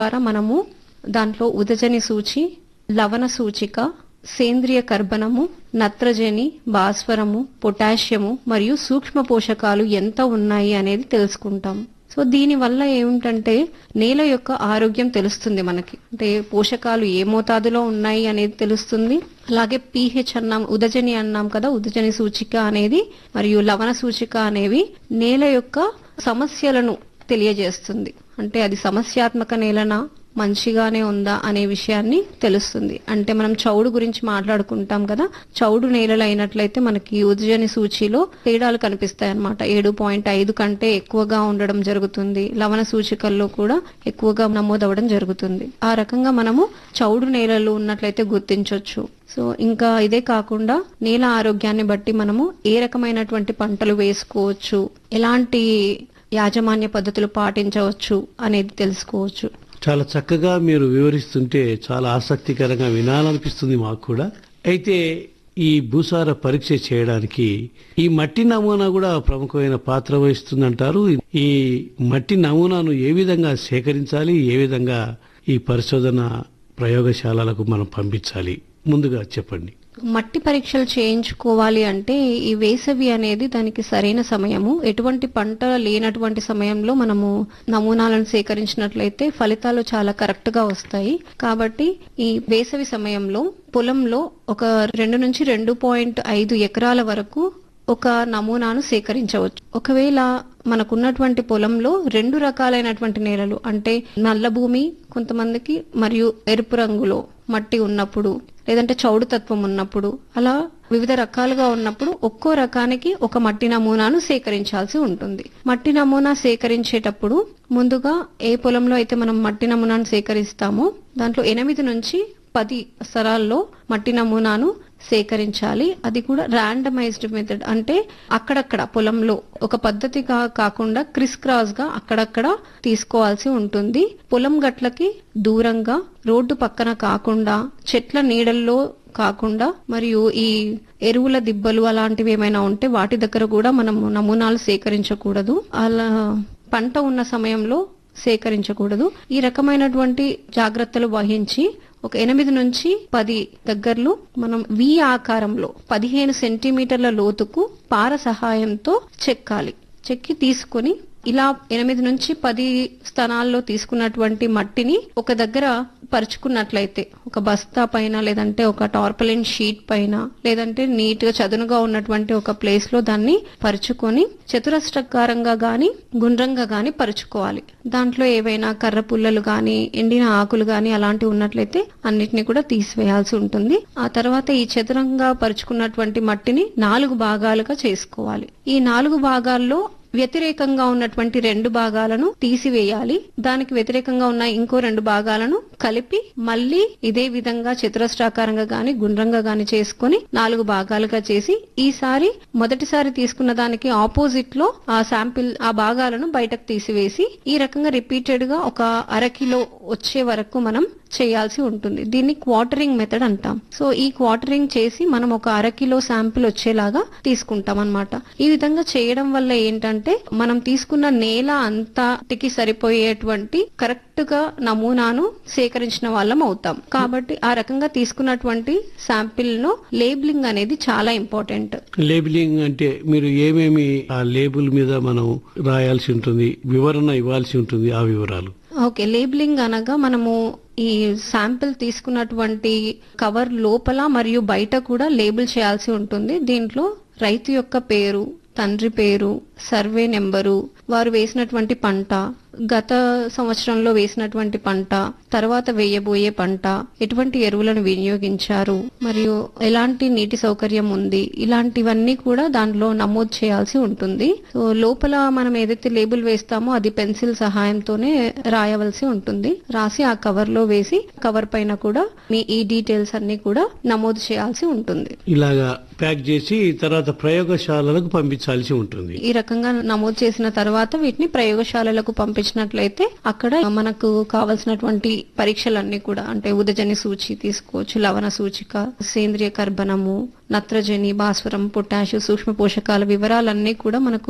ద్వారా మనము దాంట్లో ఉదజని సూచి లవణ సూచిక సేంద్రియ కర్బనము నత్రజని భాస్వరము పొటాషియము మరియు సూక్ష్మ పోషకాలు ఎంత ఉన్నాయి అనేది తెలుసుకుంటాం సో దీని వల్ల ఏమిటంటే నేల యొక్క ఆరోగ్యం తెలుస్తుంది మనకి అంటే పోషకాలు ఏ మోతాదులో ఉన్నాయి అనేది తెలుస్తుంది అలాగే పీహెచ్ అన్నాం ఉదజని అన్నాం కదా ఉదజని సూచిక అనేది మరియు లవణ సూచిక అనేవి నేల యొక్క సమస్యలను తెలియజేస్తుంది అంటే అది సమస్యాత్మక నేలనా మంచిగానే ఉందా అనే విషయాన్ని తెలుస్తుంది అంటే మనం చౌడు గురించి మాట్లాడుకుంటాం కదా చౌడు నేలలు అయినట్లయితే మనకి ఉదజని సూచిలో తేడాలు కనిపిస్తాయి అన్నమాట ఏడు పాయింట్ ఐదు కంటే ఎక్కువగా ఉండడం జరుగుతుంది లవణ సూచికల్లో కూడా ఎక్కువగా నమోదవడం జరుగుతుంది ఆ రకంగా మనము చౌడు నేలలు ఉన్నట్లయితే గుర్తించవచ్చు సో ఇంకా ఇదే కాకుండా నేల ఆరోగ్యాన్ని బట్టి మనము ఏ రకమైనటువంటి పంటలు వేసుకోవచ్చు ఎలాంటి యాజమాన్య పద్ధతులు పాటించవచ్చు అనేది తెలుసుకోవచ్చు చాలా చక్కగా మీరు వివరిస్తుంటే చాలా ఆసక్తికరంగా వినాలనిపిస్తుంది మాకు కూడా అయితే ఈ భూసార పరీక్ష చేయడానికి ఈ మట్టి నమూనా కూడా ప్రముఖమైన పాత్ర వహిస్తుందంటారు ఈ మట్టి నమూనాను ఏ విధంగా సేకరించాలి ఏ విధంగా ఈ పరిశోధన ప్రయోగశాలలకు మనం పంపించాలి ముందుగా చెప్పండి మట్టి పరీక్షలు చేయించుకోవాలి అంటే ఈ వేసవి అనేది దానికి సరైన సమయము ఎటువంటి పంట లేనటువంటి సమయంలో మనము నమూనాలను సేకరించినట్లయితే ఫలితాలు చాలా కరెక్ట్ గా వస్తాయి కాబట్టి ఈ వేసవి సమయంలో పొలంలో ఒక రెండు నుంచి రెండు పాయింట్ ఐదు ఎకరాల వరకు ఒక నమూనాను సేకరించవచ్చు ఒకవేళ మనకున్నటువంటి పొలంలో రెండు రకాలైనటువంటి నేలలు అంటే నల్ల భూమి కొంతమందికి మరియు ఎరుపు రంగులో మట్టి ఉన్నప్పుడు లేదంటే చౌడు తత్వం ఉన్నప్పుడు అలా వివిధ రకాలుగా ఉన్నప్పుడు ఒక్కో రకానికి ఒక మట్టి నమూనాను సేకరించాల్సి ఉంటుంది మట్టి నమూనా సేకరించేటప్పుడు ముందుగా ఏ పొలంలో అయితే మనం మట్టి నమూనాను సేకరిస్తామో దాంట్లో ఎనిమిది నుంచి పది స్థలాల్లో మట్టి నమూనాను సేకరించాలి అది కూడా ర్యాండమైజ్డ్ మెథడ్ అంటే అక్కడక్కడ పొలంలో ఒక పద్ధతిగా కాకుండా క్రిస్ క్రాస్ గా అక్కడక్కడ తీసుకోవాల్సి ఉంటుంది పొలం గట్లకి దూరంగా రోడ్డు పక్కన కాకుండా చెట్ల నీడల్లో కాకుండా మరియు ఈ ఎరువుల దిబ్బలు అలాంటివి ఏమైనా ఉంటే వాటి దగ్గర కూడా మనం నమూనాలు సేకరించకూడదు అలా పంట ఉన్న సమయంలో సేకరించకూడదు ఈ రకమైనటువంటి జాగ్రత్తలు వహించి ఒక ఎనిమిది నుంచి పది దగ్గరలో మనం వి ఆకారంలో పదిహేను సెంటీమీటర్ల లోతుకు పార సహాయంతో చెక్కాలి చెక్కి తీసుకొని ఇలా ఎనిమిది నుంచి పది స్థానాల్లో తీసుకున్నటువంటి మట్టిని ఒక దగ్గర పరుచుకున్నట్లయితే ఒక బస్తా పైన లేదంటే ఒక టార్పలిన్ షీట్ పైన లేదంటే నీట్ గా చదునుగా ఉన్నటువంటి ఒక ప్లేస్ లో దాన్ని పరుచుకొని చతురస్రకారంగా గాని గుండ్రంగా గాని పరుచుకోవాలి దాంట్లో ఏవైనా కర్ర పుల్లలు గాని ఎండిన ఆకులు గాని అలాంటివి ఉన్నట్లయితే అన్నిటిని కూడా తీసివేయాల్సి ఉంటుంది ఆ తర్వాత ఈ చతురంగా పరుచుకున్నటువంటి మట్టిని నాలుగు భాగాలుగా చేసుకోవాలి ఈ నాలుగు భాగాల్లో వ్యతిరేకంగా ఉన్నటువంటి రెండు భాగాలను తీసివేయాలి దానికి వ్యతిరేకంగా ఉన్న ఇంకో రెండు భాగాలను కలిపి మళ్ళీ ఇదే విధంగా చతురస్రాకారంగా గాని గుండ్రంగా గాని చేసుకొని నాలుగు భాగాలుగా చేసి ఈసారి మొదటిసారి తీసుకున్న దానికి ఆపోజిట్ లో ఆ శాంపిల్ ఆ భాగాలను బయటకు తీసివేసి ఈ రకంగా రిపీటెడ్ గా ఒక అరకిలో వచ్చే వరకు మనం చేయాల్సి ఉంటుంది దీన్ని క్వార్టరింగ్ మెథడ్ అంటాం సో ఈ క్వార్టరింగ్ చేసి మనం ఒక అరకిలో శాంపిల్ వచ్చేలాగా తీసుకుంటాం అన్నమాట ఈ విధంగా చేయడం వల్ల ఏంటంటే మనం తీసుకున్న నేల అంతటికి సరిపోయేటువంటి కరెక్ట్ గా నమూనాను సేకరించిన వాళ్ళం అవుతాం కాబట్టి ఆ రకంగా తీసుకున్నటువంటి శాంపిల్ ను లేబులింగ్ అనేది చాలా ఇంపార్టెంట్ లేబులింగ్ అంటే మీరు ఏమేమి ఆ లేబుల్ మీద మనం రాయాల్సి ఉంటుంది వివరణ ఇవ్వాల్సి ఉంటుంది ఆ వివరాలు ఓకే లేబులింగ్ అనగా మనము ఈ శాంపిల్ తీసుకున్నటువంటి కవర్ లోపల మరియు బయట కూడా లేబుల్ చేయాల్సి ఉంటుంది దీంట్లో రైతు యొక్క పేరు తండ్రి పేరు సర్వే నెంబరు వారు వేసినటువంటి పంట గత సంవత్సరంలో వేసినటువంటి పంట తర్వాత వేయబోయే పంట ఎటువంటి ఎరువులను వినియోగించారు మరియు ఎలాంటి నీటి సౌకర్యం ఉంది ఇలాంటివన్నీ కూడా దాంట్లో నమోదు చేయాల్సి ఉంటుంది సో లోపల మనం ఏదైతే లేబుల్ వేస్తామో అది పెన్సిల్ సహాయంతోనే రాయవలసి ఉంటుంది రాసి ఆ కవర్ లో వేసి కవర్ పైన కూడా మీ ఈ డీటెయిల్స్ అన్ని కూడా నమోదు చేయాల్సి ఉంటుంది ఇలాగా ప్యాక్ చేసి తర్వాత ప్రయోగశాలలకు పంపించాల్సి ఉంటుంది ఈ రకంగా నమోదు చేసిన తర్వాత వీటిని ప్రయోగశాలలకు పంపించినట్లయితే అక్కడ మనకు కావలసినటువంటి పరీక్షలన్నీ కూడా అంటే ఉదజని సూచి తీసుకోవచ్చు లవణ సూచిక సేంద్రియ కర్బనము నత్రజని భాస్వరం పొటాషు సూక్ష్మ పోషకాల వివరాలన్నీ కూడా మనకు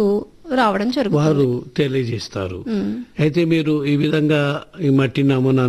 రావడం జరుగుతుంది వారు తెలియజేస్తారు ఉమ్. అయితే మీరు ఈ విధంగా ఈ మట్టి నమూనా